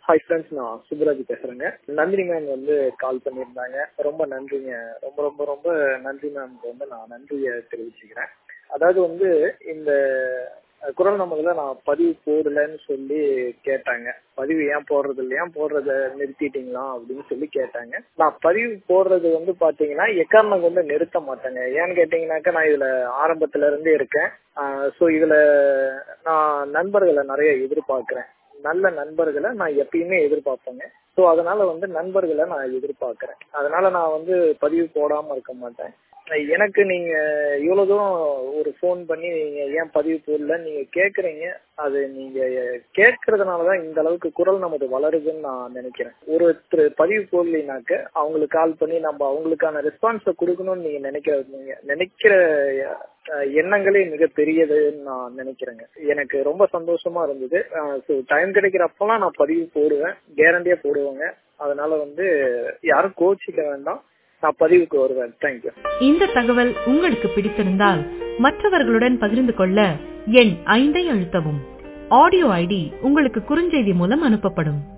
hi friends நான் சுப்ராஜ் பேசுறேங்க Nandini ma'am வந்து கால் பண்ணியிருந்தாங்க ரொம்ப நன்றிங்க ரொம்ப ரொம்ப ரொம்ப நன்றி மேம்க்கு வந்து நான் நன்றியை தெரிவிச்சுக்கிறேன் அதாவது வந்து இந்த குரல் நமதுல நான் பதிவு போடலன்னு சொல்லி கேட்டாங்க பதிவு ஏன் போடுறது இல்லை ஏன் போடுறத நிறுத்திட்டீங்களா அப்படின்னு சொல்லி கேட்டாங்க நான் பதிவு போடுறது வந்து பாத்தீங்கன்னா எக்காரணம் வந்து நிறுத்த மாட்டேங்க ஏன்னு கேட்டீங்கன்னாக்கா நான் இதுல ஆரம்பத்துல இருந்தே இருக்கேன் ஸோ இதுல நான் நண்பர்களை நிறைய எதிர்பார்க்கிறேன் நல்ல நண்பர்களை நான் எப்பயுமே எதிர்பார்ப்பேங்க ஸோ அதனால வந்து நண்பர்களை நான் எதிர்பார்க்கிறேன் அதனால நான் வந்து பதிவு போடாம இருக்க மாட்டேன் எனக்கு நீங்க இவ்வளவு தூரம் ஒரு ஃபோன் பண்ணி நீங்க ஏன் பதிவு போடல நீங்க கேக்குறீங்க அது நீங்க கேட்கறதுனாலதான் இந்த அளவுக்கு குரல் நமது வளருதுன்னு நான் நினைக்கிறேன் ஒருத்தர் பதிவு போடலினாக்க அவங்களுக்கு கால் பண்ணி நம்ம அவங்களுக்கான ரெஸ்பான்ஸை கொடுக்கணும்னு நீங்க நினைக்கிற நினைக்கிற எண்ணங்களே மிக பெரியதுன்னு நான் நினைக்கிறேங்க எனக்கு ரொம்ப சந்தோஷமா இருந்தது ஸோ டைம் கிடைக்கிறப்பெல்லாம் நான் பதிவு போடுவேன் கேரண்டியா போடுவேங்க அதனால வந்து யாரும் கோச்சிக்க வேண்டாம் நான் பதிவுக்கு வருவேன் தேங்க்யூ இந்த தகவல் உங்களுக்கு பிடித்திருந்தால் மற்றவர்களுடன் பகிர்ந்து கொள்ள எண் ஐந்தை அழுத்தவும் ஆடியோ ஐடி உங்களுக்கு குறுஞ்செய்தி மூலம் அனுப்பப்படும்